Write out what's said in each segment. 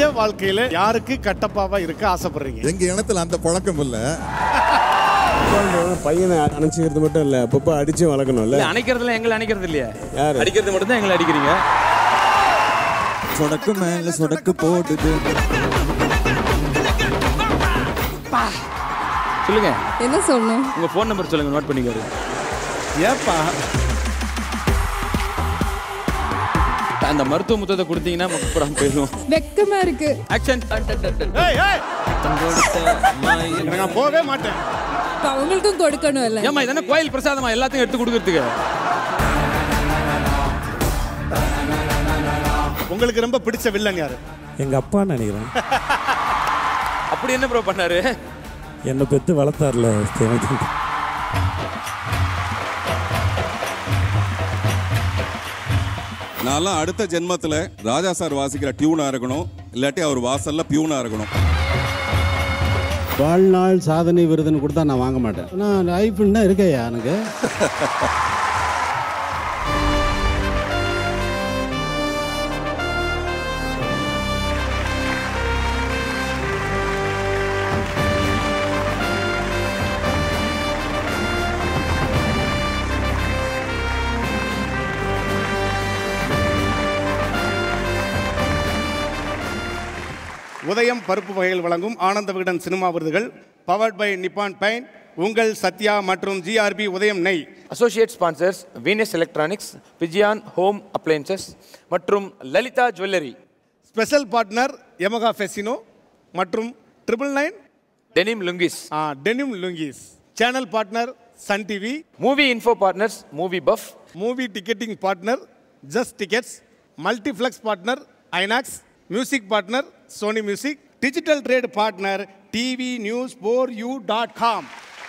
வாழ்க்கையில யாருக்கு கட்டப்பாவா இருக்க ஆசைப்படுறீங்க எங்க இனத்துல அந்த பழக்கம் இல்ல பையனை அணைச்சிக்கிறது மட்டும் இல்ல அப்பப்போ அடிச்சு வளர்க்கணும்ல இல்ல அணைக்கிறதுல எங்களை அணைக்கிறது இல்லையா யாரு? அடிக்கிறது மட்டும் தான் எங்களை அடிக்கிறீங்க சொடக்கு மேல சொடக்கு போடுது சொல்லுங்க என்ன சொல்லணும் உங்க ஃபோன் நம்பர் சொல்லுங்க நோட் பண்ணிக்காரு ஏப்பா அந்த மருத்துவ முத்தத்தை கொடுத்தீங்கன்னா அப்புறம் போயிடும் வெக்கமா இருக்கு ஆக்ஷன் ஏய் ஏய் எனக்கு நான் போகவே மாட்டேன் இப்ப அவங்களுக்கும் கொடுக்கணும் இல்ல ஏமா இதென்ன கோயில் பிரசாதமா எல்லாத்தையும் எடுத்து கொடுக்கறதுக்கு உங்களுக்கு ரொம்ப பிடிச்ச வில்லன் யாரு எங்க அப்பா நினைக்கிறேன் அப்படி என்ன ப்ரோ பண்ணாரு என்னை பெத்து வளர்த்தார்ல எனக்கு நான்லாம் அடுத்த ஜென்மத்தில் ராஜா சார் வாசிக்கிற டியூனா இருக்கணும் இல்லாட்டி அவர் வாசல்ல பியூனா இருக்கணும் வாழ்நாள் சாதனை விருதுன்னு கொடுத்தா நான் வாங்க மாட்டேன் நான் லைஃப்னு தான் இருக்கையா எனக்கு உதயம் பருப்பு வகைகள் வழங்கும் ஆனந்த விகடன் சினிமா விருதுகள் பவர்ட் பை நிப்பான் பைன் உங்கள் சத்யா மற்றும் ஜிஆர்பி உதயம் நெய் associate sponsors Venus electronics Pigeon home appliances மற்றும் Lalitha jewellery special partner Yamaha Fascino மற்றும் triple nine denim lungis denim lungis channel partner Sun TV movie info partners movie buff movie ticketing partner just tickets multiplex partner INOX music partner Sony music digital trade partner TV news four you dot com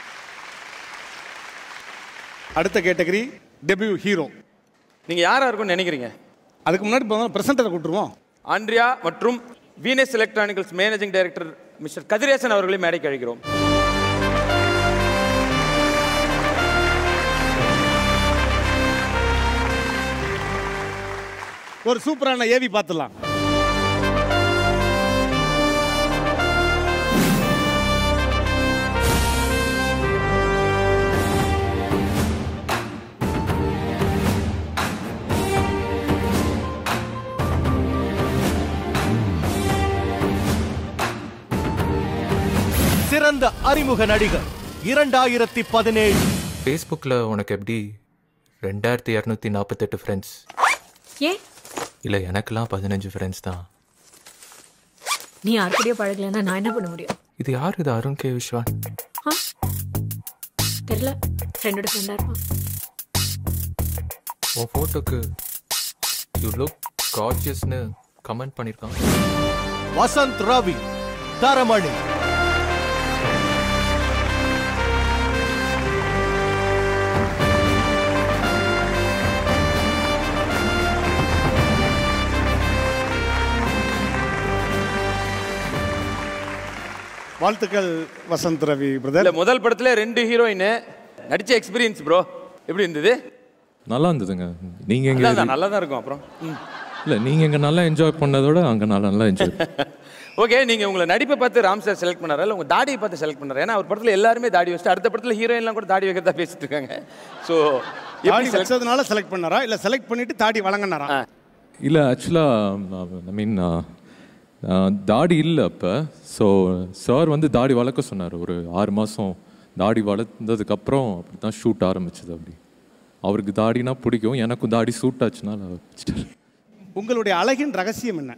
அடுத்த category debut hero நீங்க யாரா இருக்கும்னு நினைக்கிறீங்க அதுக்கு முன்னாடி பிரசன்டரை கூட்டுருவோம் Andrea மற்றும் Venus electronics managing director mister Kathiresan அவர்களை மேடைக்கு அழைக்கிறோம் ஒரு சூப்பரான ஏவி பார்த்துடலாம் சிறந்த அறிமுக நடிகர் இரண்டாயிரத்தி பதினேழு ஃபேஸ்புக்கில் உனக்கு எப்படி ரெண்டாயிரத்தி இரநூத்தி நாற்பத்தெட்டு ஃப்ரெண்ட்ஸ் ஏன் இல்லை எனக்கெல்லாம் பதினஞ்சு ஃப்ரெண்ட்ஸ் தான் நீ யார் கூடயோ பழகலைன்னா நான் என்ன பண்ண முடியும் இது யார் இது அருண் கே விஸ்வான் ஆ தெரியல ஃப்ரெண்டோட ஃப்ரெண்டாக இருப்பான் உன் ஃபோட்டோக்கு யூ லுக் கார்ஜியஸ்னு கமெண்ட் பண்ணியிருக்கான் வசந்த் ரவி தரமணி வாழ்த்துக்கள் வசந்த் ரவி பிரதர் இல்ல முதல் படத்துல ரெண்டு ஹீரோயின் நடிச்ச எக்ஸ்பீரியன்ஸ் ப்ரோ எப்படி இருந்தது நல்லா இருந்ததுங்க நீங்கள் எங்கே நல்லா தான் நல்லா தான் இருக்கும் அப்புறம் ம். இல்லை நீங்கள் இங்கே நல்லா என்ஜாய் பண்ணதோட அங்கே நான் நல்லா என்ஜாய் ஓகே நீங்க உங்களை நடிப்பை பார்த்து ராம் சார் செலக்ட் பண்ணாரா இல்ல உங்க தாடியை பார்த்து செலக்ட் பண்ணாரா ஏன்னா அவர் படத்துல எல்லாருமே தாடி வச்சுட்டு அடுத்த படத்துல ஹீரோயின்லாம் கூட தாடி வைக்கிறதா பேசிட்டு இருக்காங்க ஸோ தாடி வச்சதுனால செலக்ட் பண்ணாரா இல்ல செலக்ட் பண்ணிட்டு தாடி வழங்கினாரா இல்லை ஆக்சுவலாக ஐ மீன் தாடி இல்லை அப்போ ஸோ சார் வந்து தாடி வளர்க்க சொன்னார் ஒரு ஆறு மாதம் தாடி வளர்ந்ததுக்கப்புறம் அப்படி தான் ஷூட் ஆரம்பிச்சது அப்படி அவருக்கு தாடினா பிடிக்கும் எனக்கும் தாடி சூட் ஆச்சுனால வச்சுட்டாரு உங்களுடைய அழகின் ரகசியம் என்ன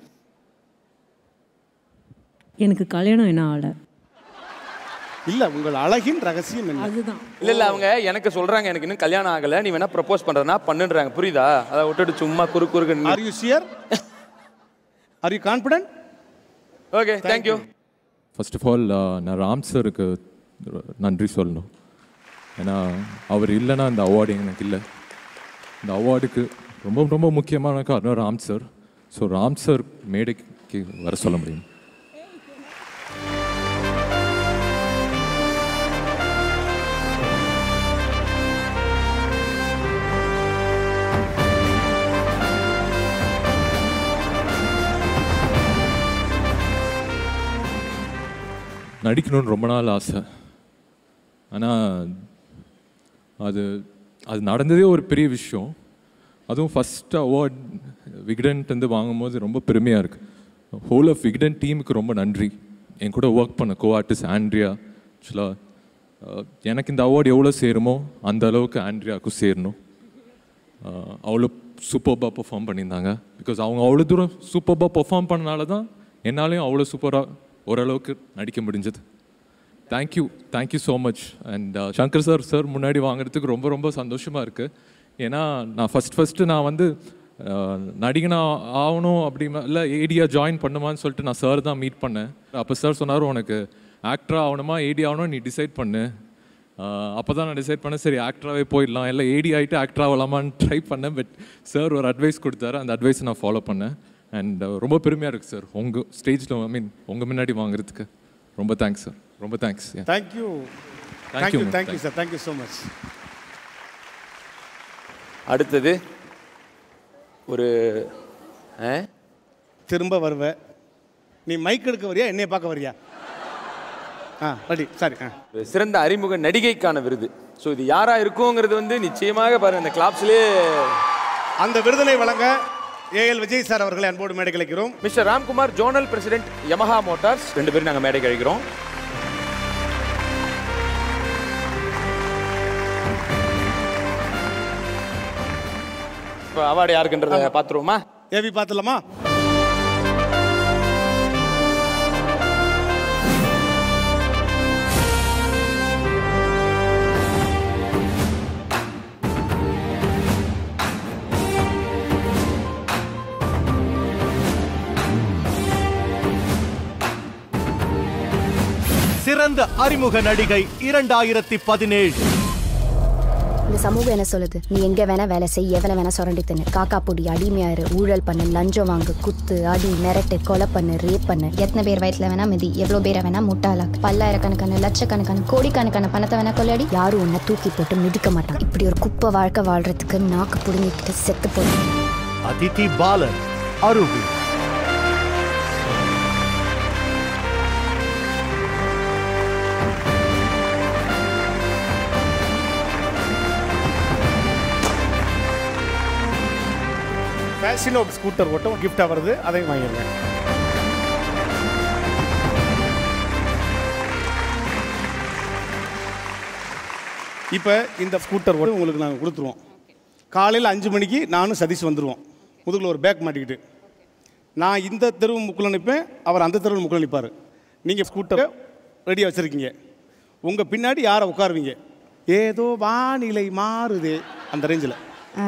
எனக்கு கல்யாணம் என்ன ஆகல இல்ல உங்கள் அழகின் ரகசியம் என்ன அதுதான் இல்ல இல்ல அவங்க எனக்கு சொல்றாங்க எனக்கு இன்னும் கல்யாணம் ஆகல நீ வேணா ப்ரப்போஸ் பண்றனா பண்ணுன்றாங்க புரியுதா அதை விட்டுட்டு சும்மா குறு குறுக்கு are you sure are you confident okay thank you first of all நான் ராம் சாருக்கு நன்றி சொல்லணும் ஏன்னா அவர் இல்லைன்னா இந்த அவார்டு எனக்கு இல்லை இந்த அவார்டுக்கு ரொம்ப ரொம்ப முக்கியமான காரணம் Ram sir so Ram sir மேடைக்கு வர சொல்ல முடியும் நடிக்கணும்னு ரொம்ப நாள் ஆசை ஆனால் அது அது நடந்ததே ஒரு பெரிய விஷயம் அதுவும் ஃபஸ்ட் அவார்ட் விகடன்ட் வந்து வாங்கும்போது ரொம்ப பெருமையாக இருக்குது ஹோல் ஆஃப் விகடன் டீமுக்கு ரொம்ப நன்றி என் கூட ஒர்க் பண்ண கோ ஆர்டிஸ்ட் ஆண்ட்ரியா ஆக்சுவலாக எனக்கு இந்த அவார்டு எவ்வளோ சேருமோ அந்த அளவுக்கு ஆண்ட்ரியாவுக்கும் சேரணும் அஹ் அவ்வளோ சூப்பர்பாக பெர்ஃபார்ம் பண்ணியிருந்தாங்க பிகாஸ் அவங்க அவ்வளோ தூரம் சூப்பர்பாக பெர்ஃபார்ம் பண்ணனால தான் என்னாலையும் அவ்வளோ சூப்பராக ஓரளவுக்கு நடிக்க முடிஞ்சது thank you thank you so much and Shankar sir sir முன்னாடி வாங்குறதுக்கு ரொம்ப ரொம்ப சந்தோஷமாக இருக்குது ஏன்னா நான் ஃபஸ்ட் ஃபஸ்ட்டு நான் வந்து அஹ், நடிகனா ஆகணும் அப்படி இல்லை ஏடியா ஜாயின் பண்ணுமான்னு சொல்லிட்டு நான் சார் தான் மீட் பண்ணேன் அப்போ சார் சொன்னார் உனக்கு ஆக்டராக ஆகணுமா ஏடி ஆகணும் நீ டிசைட் பண்ணு அப்போ தான் நான் டிசைட் பண்ணேன் சரி ஆக்டராகவே போயிடலாம் இல்லை ஏடி ஆகிட்டு ஆக்டர் ஆகலாமான்னு ட்ரை பண்ணேன் பட் சார் ஒரு அட்வைஸ் கொடுத்தாரு அந்த அட்வைஸை நான் ஃபாலோ பண்ணேன் அண்ட் ரொம்ப பெருமையாக இருக்குது சார் உங்கள் ஸ்டேஜில் ஐ மீன் உங்கள் முன்னாடி வாங்குறதுக்கு ரொம்ப தேங்க்ஸ் சார் ரொம்ப thanks thank you Thank thank you you, thank you sir thank you so much அடுத்தது ஒரு ஆ? திரும்ப வருவ நீ மைக் எடுக்க வரியா என்னைய பார்க்க வரியா ஆ ரெடி சாரி ஆ ஒரு சிறந்த அறிமுக நடிகைக்கான விருது ஸோ இது யாரா இருக்குங்கிறது வந்து நிச்சயமாக பாருங்க இந்த கிளாப்ஸ்லேயே அந்த விருதினை வழங்க ஏஎல் விஜய் சார் அவர்களை அன்போடு மேடை கலைக்கிறோம் mister Ramkumar zonal president Yamaha motors ரெண்டு பேரும் நாங்கள் மேடை கழிக்கிறோம் இப்போ அவார்டு யாருக்குன்றத பார்த்துருவோமா ஏவி பார்த்துலாமா சிறந்த அறிமுக நடிகை இரண்டாயிரத்தி பதினேழு இந்த சமூகம் என்ன சொல்லுது நீ எங்க வேணா வேலை செய் எவனை வேணா சுரண்டி தின்னு காக்கா பொடி அடிமையாரு ஊழல் பண்ணு லஞ்சம் வாங்கு குத்து அடி மிரட்டு கொலை பண்ணு ரேப் பண்ணு எத்தனை பேர் வயிற்றுல வேணா மிதி எவ்வளோ பேரை வேணா முட்டாளாக்கு பல்லாயிரக்கணக்கான லட்சக்கணக்கான கோடிக்கணக்கான பணத்தை வேணா கொள்ளையடி யாரும் உன்னை தூக்கி போட்டு மிதிக்க மாட்டான் இப்படி ஒரு குப்பை வாழ்க்கை வாழ்றதுக்கு நாக்கு புடுங்கிக்கிட்டு செத்து போடும் அதிதி பாலன் அருவி ஃபேஷனோ ஸ்கூட்டர் ஓட்டம் கிஃப்டாக வருது அதையும் வாங்கிடுங்க இப்போ இந்த ஸ்கூட்டர் ஓட்டம் உங்களுக்கு நாங்கள் கொடுத்துருவோம் காலையில் அஞ்சு மணிக்கு நானும் சதீஷ் வந்துடுவோம் முதுகில் ஒரு பேக் மாட்டிக்கிட்டு நான் இந்த தெருவு முக்கில் நிற்பேன் அவர் அந்த தெருவு முக்கில் நிற்பார் நீங்கள் ஸ்கூட்டரை ரெடியாக வச்சுருக்கீங்க உங்கள் பின்னாடி யாரை உட்காருவீங்க ஏதோ வானிலை மாறுதே அந்த ரேஞ்சில்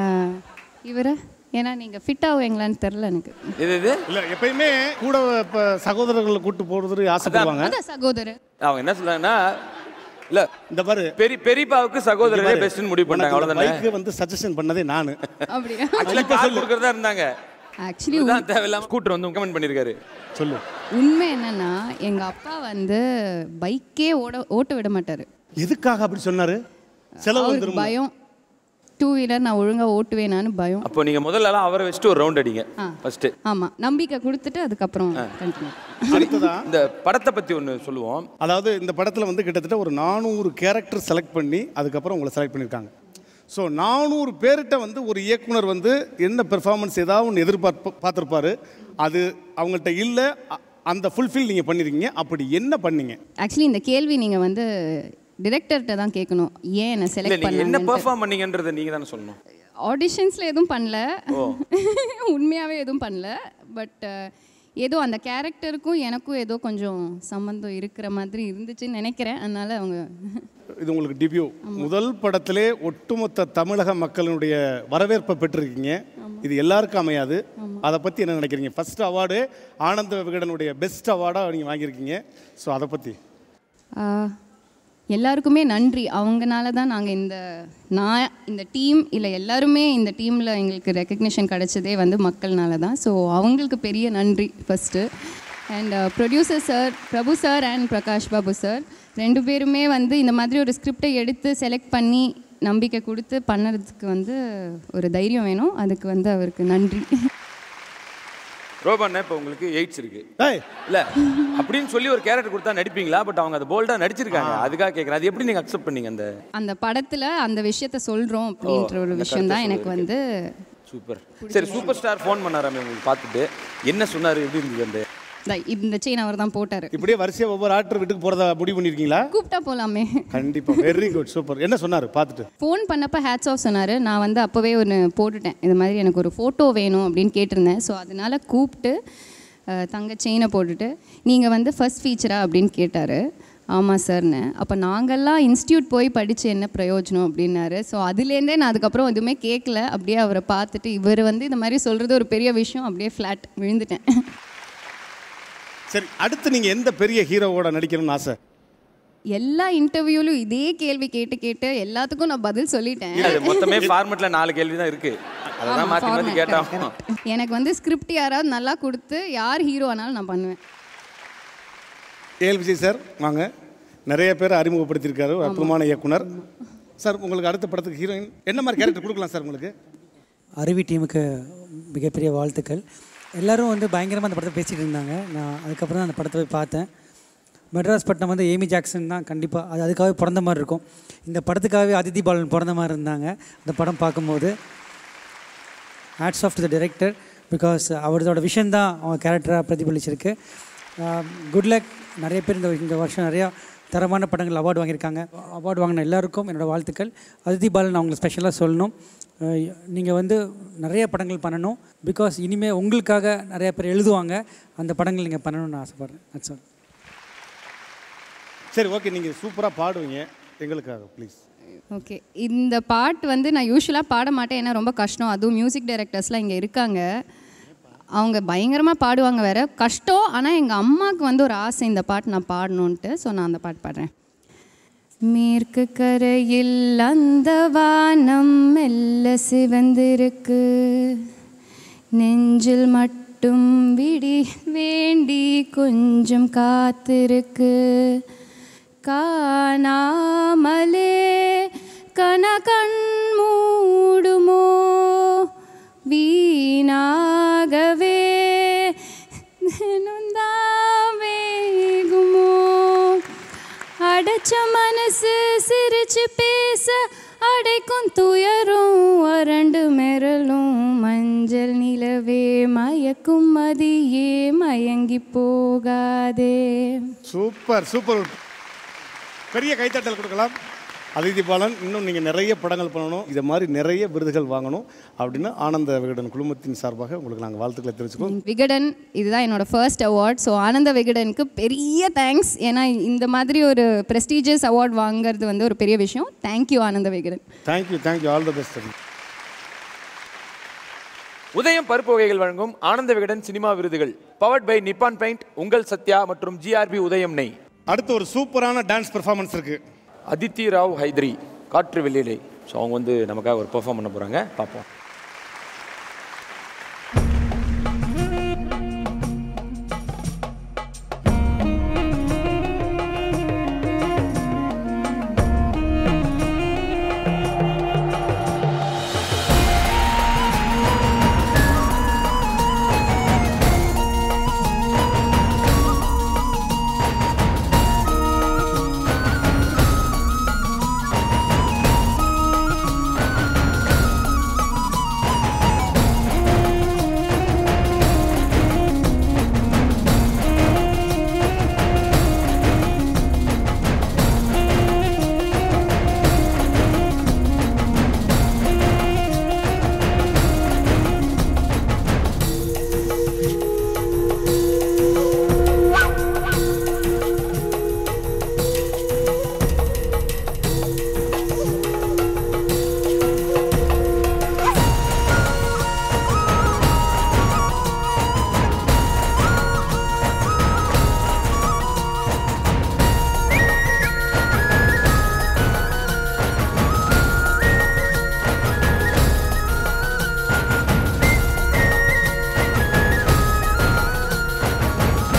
இவரை ஏன்னா நீங்கள் ஃபிட் ஆகுவீங்களான்னு தெரில எனக்கு இது இது இல்லை எப்பயுமே கூட இப்போ சகோதரர்களை கூட்டு போகிறதுக்கு ஆசைப்படுவாங்க அதான் சகோதரர் அவங்க என்ன சொல்றாங்கன்னா இல்ல இந்த பாரு பெரிய பெரியப்பாவுக்கு சகோதரரே பெஸ்ட்னு முடிவு பண்ணாங்க அவ்வளவுதானே பைக்கு வந்து சஜஷன் பண்ணதே நான் அப்படியா ஆக்சுவலா கார் கொடுக்கறதா இருந்தாங்க ஆக்சுவலி இதுதான் தேவையில்லாம ஸ்கூட்டர் வந்து கமெண்ட் பண்ணிருக்காரு சொல்லு உண்மை என்னன்னா எங்க அப்பா வந்து பைக்கே ஓட ஓட்ட விட மாட்டாரு எதுக்காக அப்படி சொன்னாரு செலவு அவருக்கு வந்துரும் பயம் டூ வீலர் நான் ஒழுங்கா ஓட்டுவேனான்னு பயம் அப்போ நீங்க முதல்ல எல்லாம் அவரை வச்சுட்டு ஒரு ரவுண்ட் அடிங்க ஆ. ஃபர்ஸ்ட் ஆமா நம்பிக்கை கொடுத்துட்டு அதுக்கப்புறம் கண்டினியூ அடுத்ததான் இந்த படத்தை பத்தி ஒன்னு சொல்லுவோம் அதாவது இந்த படத்தில் வந்து கிட்டத்தட்ட ஒரு நானூறு கேரக்டர் செலக்ட் பண்ணி அதுக்கப்புறம் உங்களை செலக்ட் பண்ணியிருக்காங்க ஸோ நானூறு பேர்கிட்ட வந்து ஒரு இயக்குனர் வந்து என்ன பெர்ஃபார்மன்ஸ் ஏதாவது ஒன்று எதிர்பார்ப்பு பார்த்துருப்பாரு அது அவங்கள்ட்ட இல்லை அ- அந்த ஃபுல்ஃபில் நீங்கள் பண்ணியிருக்கீங்க அப்படி என்ன பண்ணீங்க ஆக்சுவலி இந்த கேள்வி நீங்க வந்து டிரெக்டர்கிட்ட தான் கேட்கணும் ஏன் என்ன இல்ல செலக்ட் நீங்க என்ன பண்ணாங்க பெர்ஃபார்ம் பண்ணீங்கன்றதை நீங்க தானே சொல்லணும் ஆடிஷன்ஸ்ல எதுவும் பண்ணல உண்மையாவே எதுவும் பண்ணல பட் ஏதோ அந்த கேரக்டருக்கும் எனக்கும் ஏதோ கொஞ்சம் சம்மந்தம் இருக்கிற மாதிரி இருந்துச்சுன்னு நினைக்கிறேன் அதனால அவங்க இது உங்களுக்கு டிபியூ முதல் படத்திலே ஒட்டுமொத்த தமிழக மக்களினுடைய வரவேற்பை பெற்றிருக்கீங்க இது எல்லாருக்கும் அமையாது அதை பற்றி என்ன நினைக்கிறீங்க ஃபர்ஸ்ட் அவார்டு ஆனந்த விகடனுடைய பெஸ்ட் அவார்டாக நீங்கள் வாங்கியிருக்கீங்க ஸோ அதை பற்றி ஆஹ், எல்லாருக்குமே நன்றி அவங்கனால தான் நாங்கள் இந்த நான் இந்த டீம் இல்லை எல்லாருமே இந்த டீமில் எங்களுக்கு ரெக்கக்னிஷன் கிடைச்சதே வந்து மக்கள்னால தான் ஸோ அவங்களுக்கு பெரிய நன்றி first and producer sir Prabhu sir and Prakash Babu sir ரெண்டு பேருமே வந்து இந்த மாதிரி ஒரு ஸ்கிரிப்டை எடுத்து செலக்ட் பண்ணி நம்பிக்கை கொடுத்து பண்ணுறதுக்கு வந்து ஒரு தைரியம் வேணும் அதுக்கு வந்து அவருக்கு நன்றி ரோபண்ணா இப்போ உங்களுக்கு எய்ட்ஸ் இருக்கு ஏய் இல்ல அப்படின்னு சொல்லி ஒரு கேரக்டர் கொடுத்தா நடிப்பீங்களா பட் அவங்க அதை போல்டா நடிச்சிருக்காங்க அதுக்காக கேட்குறேன் அது எப்படி நீங்க அக்செப்ட் பண்ணீங்க அந்த அந்த படத்தில் அந்த விஷயத்த சொல்கிறோம் அப்படின்ற ஒரு இந்த விஷயம் தான் கருத்தை எனக்கு வந்து சூப்பர் சரி சூப்பர் ஸ்டார் ஃபோன் பண்ணாராமே உங்களுக்கு பார்த்துட்டு என்ன சொன்னாரு எப்படி இருந்தது அந்த இந்த- இந்த செயின் அவர் தான் போட்டார் இப்படியே வரிசையாக ஒவ்வொரு ஆக்டர் வீட்டுக்கு போகிறதா முடிவு பண்ணியிருக்கீங்களா கூப்பிட்டா போகலாமே கண்டிப்பாக வெரி குட் சூப்பர் என்ன சொன்னார் பார்த்துட்டு ஃபோன் பண்ணப்போ ஹேட்ஸ் ஆஃப் சொன்னார் நான் வந்து அப்போவே ஒன்று போட்டுட்டேன் இது மாதிரி எனக்கு ஒரு ஃபோட்டோ வேணும் அப்படின்னு கேட்டிருந்தேன் ஸோ அதனால கூப்பிட்டு அஹ், தங்க செயினை போட்டுட்டு நீங்கள் வந்து ஃபர்ஸ்ட் ஃபீச்சரா அப்படின்னு கேட்டார் ஆமாம் சார்னு அப்போ நாங்கள்லாம் இன்ஸ்டியூட் போய் படித்து என்ன பிரயோஜனம் அப்படின்னாரு ஸோ அதுலேருந்தே நான் அதுக்கப்புறம் எதுவுமே கேட்கல அப்படியே அவரை பார்த்துட்டு இவர் வந்து இந்த மாதிரி சொல்கிறது ஒரு பெரிய விஷயம் அப்படியே ஃப்ளாட் விழுந்துட்டேன் சரி அடுத்து நீங்கள் எந்த பெரிய ஹீரோவோட நடிக்கணும்னு ஆசை எல்லா இன்டர்வியூலும் இதே கேள்வி கேட்டு கேட்டு எல்லாத்துக்கும் நான் பதில் சொல்லிட்டேன் அது மொத்தமே ஃபார்மெட்ல நாலு கேள்வி தான் இருக்கு அதெல்லாம் ஆமா, மாத்தி மாத்தி format கேட்டா correct. எனக்கு வந்து ஸ்கிரிப்ட் யாராவது நல்லா கொடுத்து யார் ஹீரோ ஆனாலும் நான் பண்ணுவேன் ஏஎல் விஜய் சார் வாங்க நிறைய பேர் அறிமுகப்படுத்தியிருக்காரு ஒரு அற்புதமான இயக்குனர் சார் உங்களுக்கு அடுத்த படத்துக்கு ஹீரோயின் என்ன மாதிரி கேரக்டர் கொடுக்கலாம் சார் உங்களுக்கு அருவி டீமுக்கு மிகப்பெரிய வாழ்த்துக்கள் எல்லாரும் வந்து பயங்கரமாக அந்த படத்தை பேசிகிட்டு இருந்தாங்க நான் அதுக்கப்புறம் தான் அந்த படத்தை போய் பார்த்தேன் மெட்ராஸ் பட்டம் வந்து ஏமி ஜாக்சன் தான் கண்டிப்பாக அது அதுக்காகவே பிறந்த மாதிரி இருக்கும் இந்த படத்துக்காகவே அதித்தி பாலன் பிறந்த மாதிரி இருந்தாங்க அந்த படம் பார்க்கும்போது hats off to the director because அவரோட விஷன் தான் அவங்க கேரக்டராக பிரதிபலிச்சிருக்கு குட் லக் நிறைய பேர் இந்த இந்த வருஷம் நிறையா தரமான படங்கள் அவார்டு வாங்கியிருக்காங்க அவார்டு வாங்கின எல்லாருக்கும் என்னோடய வாழ்த்துக்கள் அதித்தி பாலன் அவங்களை ஸ்பெஷலாக சொல்லணும் நீங்கள் வந்து நிறைய படங்கள் பண்ணணும் பிகாஸ் இனிமேல் உங்களுக்காக நிறைய பேர் எழுதுவாங்க அந்த படங்கள் நீங்கள் பண்ணணும்னு ஆசைப்பட்றேன் that's all சரி ஓகே நீங்கள் சூப்பராக பாடுவீங்க எங்களுக்காக ப்ளீஸ் ஓகே இந்த பாட்டு வந்து நான் யூஸ்வலாக பாட மாட்டேன் ஏன்னா ரொம்ப கஷ்டம் அதுவும் மியூசிக் டைரக்டர்ஸ்லாம் இங்கே இருக்காங்க அவங்க பயங்கரமாக பாடுவாங்க வேற கஷ்டம் ஆனால் எங்கள் அம்மாவுக்கு வந்து ஒரு ஆசை இந்த பாட்டு நான் பாடணுன்ட்டு ஸோ நான் அந்த பாட்டு பாடுறேன் மேற்கு கரையில் அந்த வானம் மெல்ல சிவந்திருக்கு நெஞ்சில் மட்டும் விடி வேண்டி கொஞ்சம் காத்திருக்கு காணாமலே கனகண் மூடுமோ வீணாகவே தினம்தான் வேகுமோ அடைச்ச மனசு சிரிச்சு பேச அடைக்கும் துயரும் வறண்டு மிரளும் மஞ்சள் நிலவே மயக்கும் மதியே மயங்கி போகாதே சூப்பர் சூப்பர் பெரிய கைத்தட்டல் கொடுக்கலாம் அதிதி பாலன் இன்னும் நீங்கள் நிறைய படங்கள் பண்ணணும் இதை மாதிரி நிறைய விருதுகள் வாங்கணும் அப்படின்னு ஆனந்த விகடன் குழுமத்தின் சார்பாக உங்களுக்கு நாங்கள் வாழ்த்துக்களை தெரிவிச்சுக்கோம் விகடன் இதுதான் என்னோட ஃபர்ஸ்ட் அவார்ட் ஸோ ஆனந்த விகடனுக்கு பெரிய தேங்க்ஸ் ஏன்னா இந்த மாதிரி ஒரு ப்ரெஸ்டீஜியஸ் அவார்ட் வாங்குறது வந்து ஒரு பெரிய விஷயம் thank you Ananda Vikatan thank you thank you all the best Udhayam பருப்பு வகைகள் வழங்கும் ஆனந்த விகடன் சினிமா விருதுகள் பவர்ட் பை நிப்பான் பெயிண்ட் உங்கள் சத்யா மற்றும் ஜிஆர்பி உதயம் நெய் அடுத்து ஒரு சூப்பரான டான்ஸ் பெர்ஃபார்மன்ஸ் இருக்கு அதித்தி ராவ் ஹைத்ரி காற்று வெள்ளிலை ஸோ அவங்க வந்து நமக்காக ஒரு பெர்ஃபார்ம் பண்ண போகிறாங்க பார்ப்போம்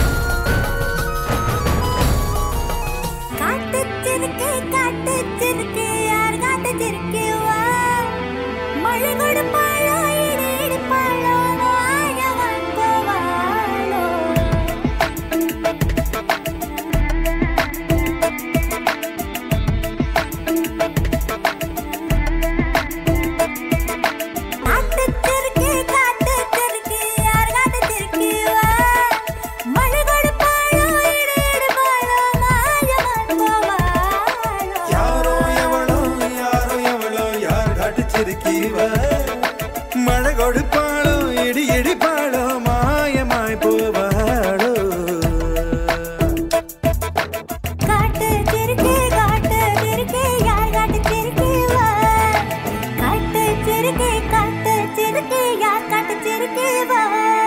காட்டுச்சிருக்கு காட்டுச்சிருக்கு சிரிக்கீவ மழை கொடுப்பாளோ இடி இடிப்பாளோ மாயமாய் போவாளோ காட்டு சிறுக்கு காட்டு சிறுக்கு யார் காட்டு சிறுக்கு வா காட்டு சிறுக்கு காட்டு சிறுக்கு யார் காட்டு சிறுக்கு வா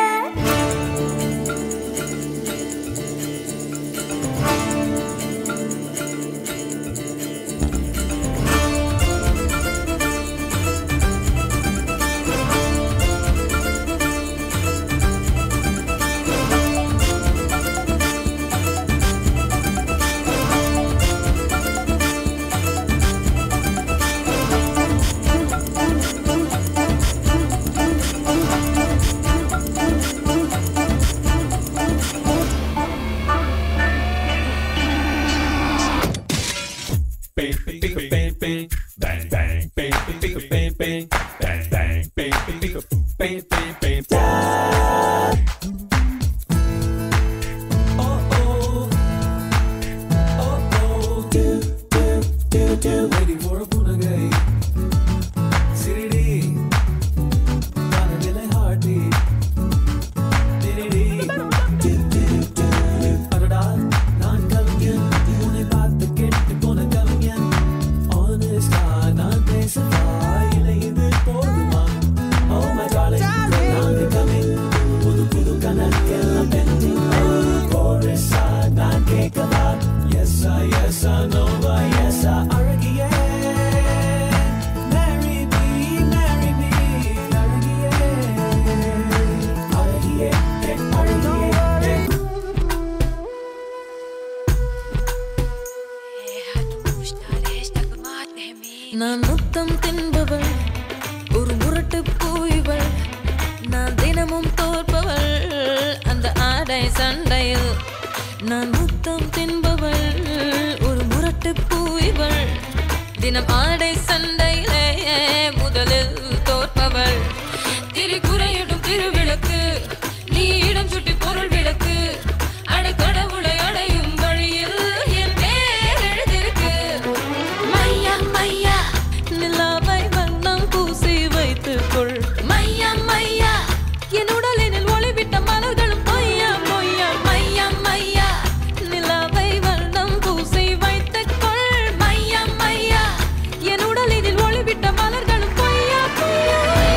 நான் முத்தம் தின்பவள் ஒரு முரட்டு பூய்வள் நான் தினமும் தோற்பவள் அந்த ஆடை சண்டையில் நான் முத்தம் தின்பவள் ஒரு முரட்டு பூய்வள் தினம் ஆடை சண்டையிலே முதலில் தோற்பவள் திரிகுறையிடும் திருவிளக்கு நீ இடம் சுட்டி பொருள் விளக்கு அடக்கடவுளை அடையும் வழியில் என் பேர் எழுதிருக்கு மையா மையா நிலாவை வண்ணம் பூசி வைத்துக் கொள் மையா மையா என் உடலினில் ஒளிவிட்ட மலர்களும் பொய்யா பொய்யா மையா மையா நிலாவை வண்ணம் பூசி வைத்துக் கொள் மையா மையா என் உடலினில் ஒளிவிட்ட மலர்களும் பொய்யா பொய்யா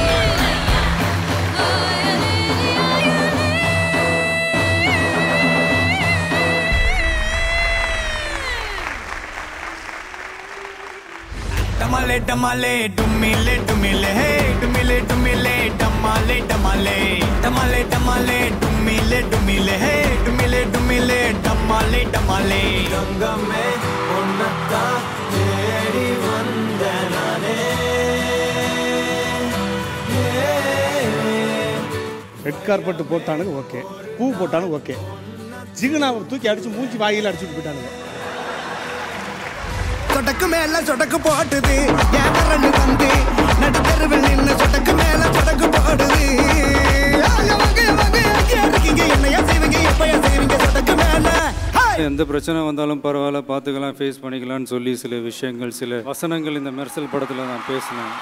டமாலே டமாலே டும்மிலே டும்மிலே ஹே டும்மிலே டும்மிலே டமாலே டமாலே டமாலே டமாலே டும்மிலே டும்மிலே ஹே டும்மிலே டும்மிலே டமாலே டமாலே கங்கமே உன்னத்தா தேடி வந்த நானே ரெட் கார்பெட் போட்டானுங்க ஓகே பூ போட்டானுங்க ஓகே ஜிகுனாவை தூக்கி அடிச்சு மூஞ்சி வாயில அடிச்சுட்டு போயிட்டானுங்க சொடக்கு மேல சொடக்கு போட்டுது ஏன் ரெண்டு தந்து நடுத்தருவில் நின்று சொடக்கு மேல சொடக்கு போடுது ஐயா, வாங்க, வாங்க, எங்க இருக்கீங்க என்னையா செய்வீங்க எப்பயா செய்வீங்க சொடக்கு மேல எந்த பிரச்சனை வந்தாலும் பரவாயில்ல பார்த்துக்கலாம் ஃபேஸ் பண்ணிக்கலாம்னு சொல்லி சில விஷயங்கள் சில வசனங்கள் இந்த மெர்சல் படத்தில் நான் பேசினேன்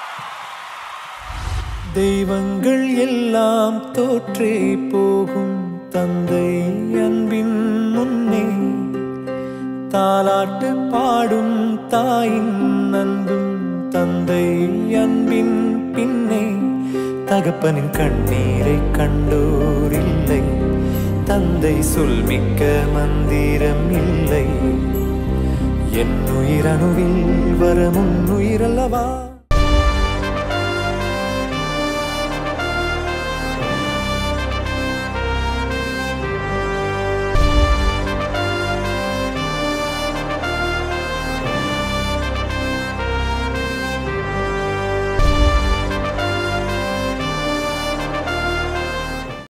தெய்வங்கள் எல்லாம் தோற்றே போகும் தந்தை அன்பின் முன்னே தாலாட்டு பாடும் தாயின் அன்பும் தந்தை அன்பின் பின்னே தகப்பனின் கண்ணீரை கண்டோர் இல்லை தந்தை சொல்மிக்க மந்திரம் இல்லை என் உயிரணுவில் வர முன்னுயிரல்லவா